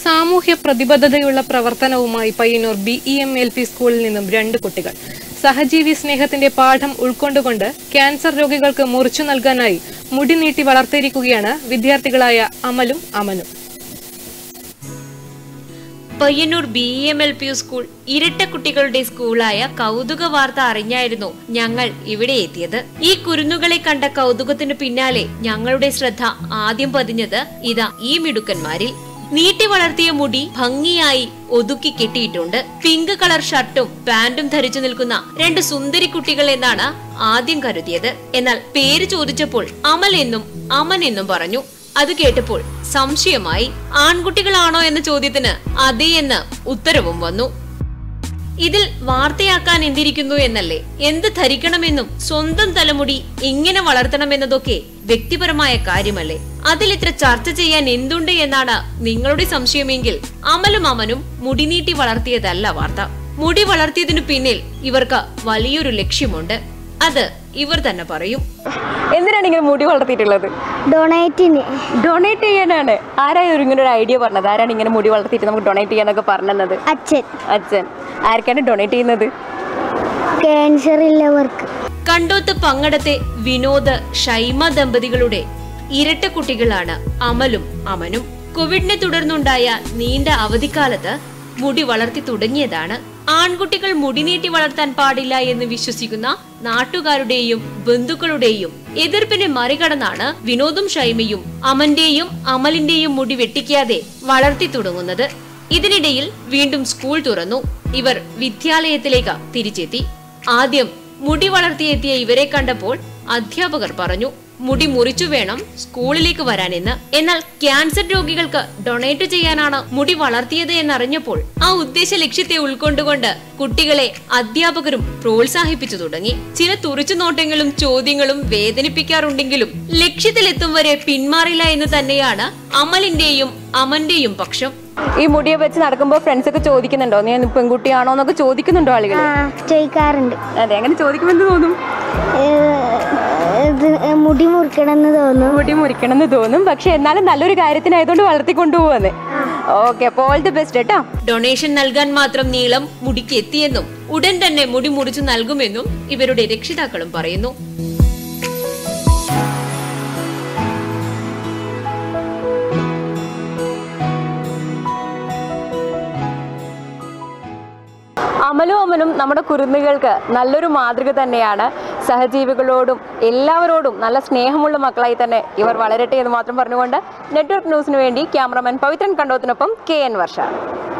സാമൂഹ്യ പ്രതിബദ്ധതയുള്ള പ്രവർത്തനവുമായി Payyanur B E M L P സ്കൂളിൽ നിന്നും രണ്ട് കുട്ടികൾ സഹജീവി സ്നേഹത്തിന്റെ പാഠം ഉൾക്കൊണ്ടുകൊണ്ട് ക്യാൻസർ രോഗികൾക്ക് മുറിച്ചു നൽകാനായി മുടി നീട്ടി വളർത്തിയിരിക്കുകയാണ് വിദ്യാർത്ഥികളായ അമലും അമനും Payyanur B M L P school ഇരട്ട കുട്ടികളുടെ സ്കൂളായ കൗതുക വാർത്ത അറിഞ്ഞായിരുന്നു ഞങ്ങൾ ഇവിടെ എത്തിയത് ഈ കുരുന്നുകളെ കണ്ട കൗതുകത്തിനു പിന്നാലെ ഞങ്ങളുടെ ശ്രദ്ധ ആദ്യം പതിഞ്ഞത് ഇതാ ഈ മിടുക്കന്മാരിൽ നീട്ടി വളർത്തിയ മുടി ഭംഗിയായി ഒതുക്കി കെട്ടിയിട്ടുണ്ട് പിങ്ക് കളർ ഷർട്ടും പാന്റും ധരിച്ചു നിൽക്കുന്ന രണ്ട് സുന്ദരി കുട്ടികൾ എന്നാണ് ആദ്യം കരുതിയത് എന്നാൽ പേര് ചോദിച്ചപ്പോൾ അമൽ എന്നും അമൻ എന്നും പറഞ്ഞു അത് കേട്ടപ്പോൾ സംശയമായി ആൺകുട്ടികളാണോ എന്ന ചോദ്യത്തിന് അതേ എന്ന് ഉത്തരവും വന്നു ഇതിൽ വാർത്തയാക്കാൻ എന്തിരിക്കുന്നു എന്നല്ലേ എന്ത് ധരിക്കണമെന്നും സ്വന്തം തലമുടി എങ്ങനെ വളർത്തണമെന്നതൊക്കെ വ്യക്തിപരമായ കാര്യമല്ലേ അതിൽ ഇത്ര ചർച്ച ചെയ്യാൻ എന്തുണ്ട് എന്നാണ് നിങ്ങളുടെ സംശയമെങ്കിൽ അമലും അമനും മുടി നീട്ടി വളർത്തിയതല്ല വാർത്ത മുടി വളർത്തിയതിനു പിന്നിൽ ഇവർക്ക് വലിയൊരു ലക്ഷ്യമുണ്ട് അത് ഇവർ തന്നെ പറയും എന്തിനാണ് ഇങ്ങനെ മുടി വളർത്തിയിട്ടുള്ളത് ഡൊണേറ്റിന് ഡൊണേറ്റ് ചെയ്യാനാണ് ആരാണ് ഇങ്ങനെ ഒരു ഐഡിയ പറഞ്ഞത് ആരാണ് ഇങ്ങനെ മുടി വളർത്തിയിട്ട് നമുക്ക് ഡൊണേറ്റ് ചെയ്യാന്നൊക്കെ പറഞ്ഞത് അച്ഛൻ അച്ഛൻ ആർക്കാണ് ഡൊണേറ്റ് ചെയ്യുന്നത് ക്യാൻസർ ഉള്ളവർക്ക് കണ്ടോത്ത് പങ്ങടത്തെ വിനോദ് ഷൈമ ദമ്പതികളുടെ ഇരട്ട കുട്ടികളാണ് അമലും അമനും കോവിഡിനെ തുടർന്നുണ്ടായ നീണ്ട അവധിക്കാലത്ത് മുടി വളർത്തി തുടങ്ങിയതാണ് ആൺകുട്ടികൾ മുടി നീട്ടി വളർത്താൻ പാടില്ല എന്ന് വിശ്വസിക്കുന്ന നാട്ടുകാരുടെയും ബന്ധുക്കളുടെയും എതിർപ്പിനെ മറികടന്നാണ് വിനോദും ഷൈമയും അമന്റെയും അമലിന്റെയും മുടി വെട്ടിക്കാതെ വളർത്തി തുടങ്ങുന്നത് ഇതിനിടയിൽ വീണ്ടും സ്കൂൾ തുറന്നു ഇവർ വിദ്യാലയത്തിലേക്ക് തിരിച്ചെത്തി ആദ്യം മുടി വളർത്തിയെത്തിയ ഇവരെ കണ്ടപ്പോൾ അധ്യാപകർ പറഞ്ഞു മുടി മുറിച്ചു വേണം സ്കൂളിലേക്ക് വരാനെന്ന് എന്നാൽ ക്യാൻസർ രോഗികൾക്ക് ഡൊണേറ്റ് ചെയ്യാനാണ് മുടി വളർത്തിയത് എന്നറിഞ്ഞപ്പോൾ ആ ഉദ്ദേശ ലക്ഷ്യത്തെ ഉൾക്കൊണ്ടുകൊണ്ട് കുട്ടികളെ അധ്യാപകരും പ്രോത്സാഹിപ്പിച്ചു തുടങ്ങി ചില തുറിച്ചുനോട്ടങ്ങളും ചോദ്യങ്ങളും വേദനിപ്പിക്കാറുണ്ടെങ്കിലും ലക്ഷ്യത്തിലെത്തും വരെ പിന്മാറില്ല എന്ന് തന്നെയാണ് അമലിന്റെയും അമന്റെയും പക്ഷം ഈ മുടിയെ വെച്ച് നടക്കുമ്പോൾ ഫ്രണ്ട്സ് ഒക്കെ ചോദിക്കുന്നുണ്ടോ നീ പെൺകുട്ടിയാണോ എന്നൊക്കെ ചോദിക്കുന്നുണ്ടോ ആളുകൾ ആ ചോദിക്കാറുണ്ട് അതെ അങ്ങനെ ചോദിക്കുമ്പോൾ എന്ത് തോന്നും ഏഹ്, ഇത് മുടി മുറിക്കണമെന്ന് തോന്നും മുടി മുറിക്കണം എന്ന് തോന്നും പക്ഷെ എന്നാലും നല്ലൊരു കാര്യത്തിനായതുകൊണ്ട് വളർത്തിക്കൊണ്ടു പോവാന്ന് ഓക്കെ അപ്പോൾ ഓൾ ദി ബെസ്റ്റ് കേട്ടോ ഡൊണേഷൻ നൽകാൻ മാത്രം നീളം മുടിക്ക് എത്തിയെന്നും ഉടൻ തന്നെ മുടി മുറിച്ചു നൽകുമെന്നും ഇവരുടെ രക്ഷിതാക്കളും പറയുന്നു അമലും അമനും നമ്മുടെ കുരുന്നുകൾക്ക് നല്ലൊരു മാതൃക തന്നെയാണ് സഹജീവികളോടും എല്ലാവരോടും നല്ല സ്നേഹമുള്ള മക്കളായി തന്നെ ഇവർ വളരട്ടെ എന്ന് മാത്രം പറഞ്ഞുകൊണ്ട് നെറ്റ്വർക്ക് ന്യൂസിന് വേണ്ടി ക്യാമറമാൻ പവിത്രൻ കണ്ടോത്തിനൊപ്പം കെ എൻ വർഷ